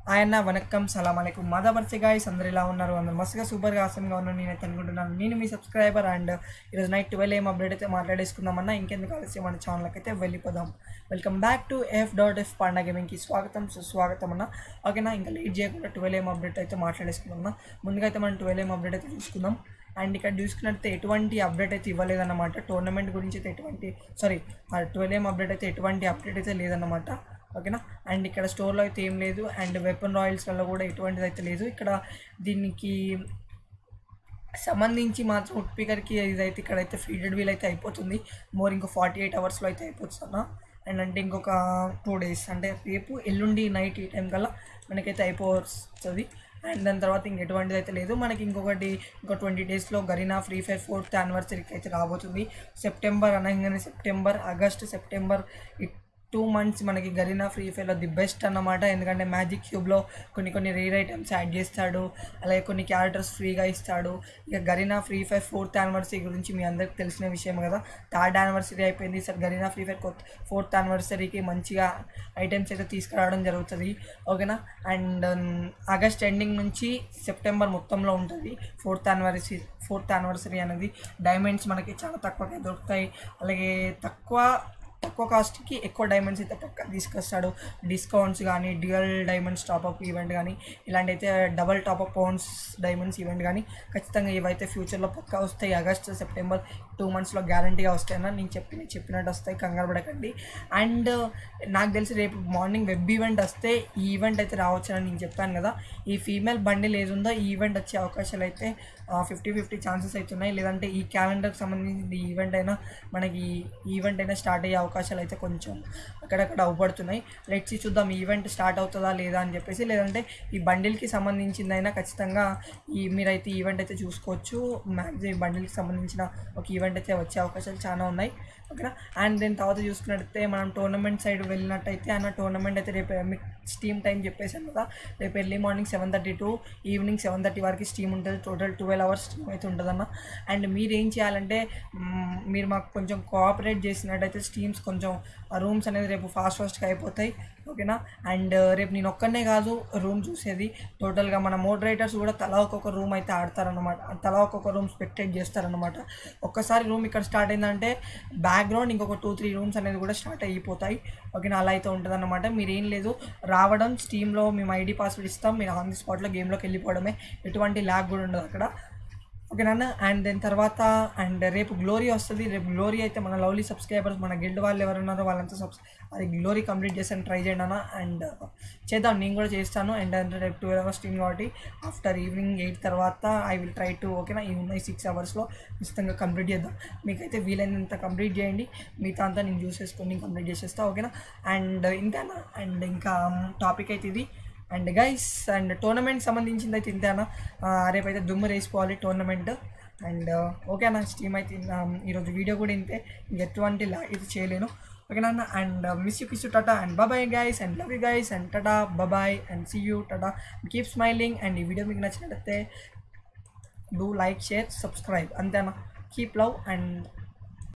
ఆయన వనక్కం సలాం అలైకుం మాదావర్సి గాయస్ అందరు ఇలా ఉన్నారు అందరు మస్తుగా సూపర్గా ఆసంగా ఉన్నారు నేనైతే అనుకుంటున్నాను నేను మీ సబ్స్క్రైబర్ అండ్ ఈరోజు నైట్ ట్వెల్వ్ ఏం అప్డేట్ అయితే మాట్లాడేసుకుందామన్నా ఇంకెందుకు ఆలస్యం మన ఛానల్కి అయితే వెళ్ళిపోదాం welcome back to F dot F panda గేమింగ్కి స్వాగతం సుస్వాగతం అన్న ఓకేనా ఇంకా లేట్ చేయకుండా ట్వెల్వ్ ఏం అప్డేట్ అయితే మాట్లాడేసుకుందాం అన్న ముందుగా అయితే మనం ట్వెల్వ్ ఏం అప్డేట్ అయితే చూసుకుందాం అండ్ ఇక్కడ చూసుకున్నట్లయితే ఎటువంటి అప్డేట్ అయితే ఇవ్వలేదన్నమాట టోర్నమెంట్ గురించి అయితే ఎటువంటి సారీ ట్వెల్వ్ ఏం అప్డేట్ అయితే ఎటువంటి అప్డేట్ అయితే లేదన్నమాట ఓకేనా అండ్ ఇక్కడ స్టోర్లో అయితే ఏం లేదు అండ్ వెపన్ రాయల్స్లలో కూడా ఎటువంటిది అయితే లేదు ఇక్కడ దీనికి సంబంధించి మాత్రం ఉట్పికర్కి ఇదైతే ఇక్కడైతే ఫీడెడ్ వీల్ అయితే అయిపోతుంది మోర్ ఇంకో ఫార్టీ ఎయిట్ అవర్స్లో అయితే అయిపోతుంది అండ్ అంటే ఇంకొక టూ డేస్ అంటే రేపు ఎల్లుండి నైట్ ఈ టైం కల్లా మనకైతే అయిపోతుంది అండ్ దాని తర్వాత ఇంక ఎటువంటిది అయితే లేదు మనకి ఇంకొకటి ఇంకో ట్వంటీ డేస్లో గరీనా ఫ్రీ ఫైర్ ఫోర్త్ యానివర్సరీకి అయితే రాబోతుంది సెప్టెంబర్ అనగానే September August September two months మనకి గరీనా ఫ్రీ ఫైర్లో ది బెస్ట్ అన్నమాట ఎందుకంటే మ్యాజిక్ క్యూబ్లో కొన్ని కొన్ని రేర్ ఐటమ్స్ యాడ్ చేస్తాడు అలాగే కొన్ని క్యారెక్టర్స్ ఫ్రీగా ఇస్తాడు ఇక Garena free fire fourth anniversary గురించి మీ అందరికి తెలిసిన విషయం కదా థర్డ్ యానివర్సరీ అయిపోయింది సార్ గరీనా ఫ్రీ ఫైర్ కొత్త ఫోర్త్ యానివర్సరీకి మంచిగా ఐటమ్స్ అయితే తీసుకురావడం జరుగుతుంది ఓకేనా అండ్ ఆగస్ట్ ఎండింగ్ నుంచి సెప్టెంబర్ మొత్తంలో ఉంటుంది ఫోర్త్ యానివర్సరీ ఫోర్త్ యానివర్సరీ అనేది డైమండ్స్ మనకి చాలా తక్కువగా దొరుకుతాయి అలాగే తక్కువ తక్కువ కాస్ట్కి ఎక్కువ డైమండ్స్ అయితే పక్క తీసుకొస్తాడు డిస్కౌంట్స్ కానీ డ్యూయల్ డైమండ్స్ టాప్అప్ ఈవెంట్ కానీ ఇలాంటి అయితే double top up pounds diamonds event కానీ ఖచ్చితంగా ఇవైతే ఫ్యూచర్లో పక్కా వస్తాయి ఆగస్ట్ సెప్టెంబర్ టూ మంత్స్లో గ్యారంటీగా వస్తాయన్న నేను చెప్పిన చెప్పినట్టు వస్తాయి కంగారు పడకండి అండ్ నాకు తెలిసి రేపు మార్నింగ్ వెబ్ ఈవెంట్ వస్తే ఈ ఈవెంట్ అయితే రావచ్చని నేను చెప్పాను కదా ఈ ఫీమేల్ బండిల్ ఏది ఉందో ఈ ఈవెంట్ వచ్చే అవకాశాలు అయితే ఫిఫ్టీ ఫిఫ్టీ ఛాన్సెస్ అవుతున్నాయి లేదంటే ఈ క్యాలెండర్కి సంబంధించిన ఈ ఈవెంట్ అయినా మనకి ఈ ఈవెంట్ అయినా స్టార్ట్ అయ్యే అవకాశాలు అయితే కొంచెం అక్కడక్కడ అవుపడుతున్నాయి లెట్స్ చూద్దాం ఈ ఈవెంట్ స్టార్ట్ అవుతుందా లేదా అని చెప్పేసి లేదంటే ఈ బండిల్కి సంబంధించిందైనా ఖచ్చితంగా ఈ మీరైతే ఈవెంట్ అయితే చూసుకోవచ్చు మ్యాక్సిమం ఈ బండిల్కి సంబంధించిన ఒక ఈవెంట్ అయితే వచ్చే అవకాశాలు చాలా ఉన్నాయి ఓకేనా అండ్ దీని తర్వాత చూసుకున్నట్టయితే మనం టోర్నమెంట్ సైడ్ వెళ్ళినట్టయితే అన్న టోర్నమెంట్ అయితే రేపు మీకు స్టీమ్ టైం చెప్పేసాను కదా రేపు early morning seven thirty to evening seven thirty వరకు స్టీమ్ ఉంటుంది టోటల్ ట్వెల్వ్ అవర్స్ స్టీమ్ అయితే ఉంటుందన్న అండ్ మీరు ఏం చేయాలంటే మ్, మీరు మాకు కొంచెం కోఆపరేట్ చేసినట్టయితే స్టీమ్స్ కొంచెం రూమ్స్ అనేది రేపు ఫాస్ట్ ఫాస్ట్గా అయిపోతాయి ఓకేనా అండ్ రేపు నేను ఒక్కనే కాదు రూమ్ చూసేది టోటల్గా మన మోడరేటర్స్ కూడా తలా ఒక్కొక్క రూమ్ అయితే ఆడతారనమాట తలా ఒక్కొక్క రూమ్ స్పెక్టేట్ చేస్తారనమాట ఒక్కసారి రూమ్ ఇక్కడ స్టార్ట్ అయిందంటే బ్యాక్గ్రౌండ్ ఇంకొక టూ త్రీ రూమ్స్ అనేది కూడా స్టార్ట్ అయిపోతాయి ఓకేనా అలా అయితే ఉంటుంది అనమాట మీరు ఏం లేదు రావడం స్టీమ్లో మేము ఐడి పాస్వర్డ్ ఇస్తాం మీరు ఆన్ ది స్పాట్లో గేమ్లోకి వెళ్ళిపోవడమే ఎటువంటి ల్యాగ్ కూడా ఉండదు అక్కడ ఓకేనా అండ్ దాని తర్వాత అండ్ రేపు గ్లోరీ వస్తుంది రేపు గ్లోరీ అయితే మన లవ్లీ సబ్స్క్రైబర్స్ మన గిల్డ్ వాళ్ళు ఎవరు ఉన్నారో వాళ్ళంతా సబ్స్ అది గ్లోరీ కంప్లీట్ చేసాను ట్రై చేయండి అన్న అండ్ చేద్దాం నేను కూడా చేస్తాను అండ్ అంటే రేపు టూ అవర్స్ టీమ్ కాబట్టి ఆఫ్టర్ ఈవినింగ్ ఎయిట్ తర్వాత ఐ విల్ ట్రై టు ఓకేనా ఈ ఉన్నాయి సిక్స్ అవర్స్లో ఖచ్చితంగా కంప్లీట్ చేద్దాం మీకైతే వీలైనంత కంప్లీట్ చేయండి మిగతా అంతా నేను చూసేసుకొని కంప్లీట్ చేసేస్తా ఓకేనా అండ్ ఇంతేనా అండ్ ఇంకా టాపిక్ అయితే ఇది అండ్ గైస్ అండ్ టోర్నమెంట్ సంబంధించింది అయితే ఇంతేనా ఆ, రేపైతే దుమ్ము రేసిపోవాలి టోర్నమెంట్ అండ్ ఓకేనా స్టీమ్ అయితే ఆ, ఈరోజు వీడియో కూడా ఇంతే ఇంక ఎటువంటి లా ఇది చేయలేను ఓకేనా and miss you kiss you tata and bye bye guys and love you guys and tata bye bye and see you tata keep smiling and ఈ వీడియో మీకు నచ్చినట్లయితే డూ లైక్ షేర్ సబ్స్క్రైబ్ అంతేనా కీప్ లవ్ అండ్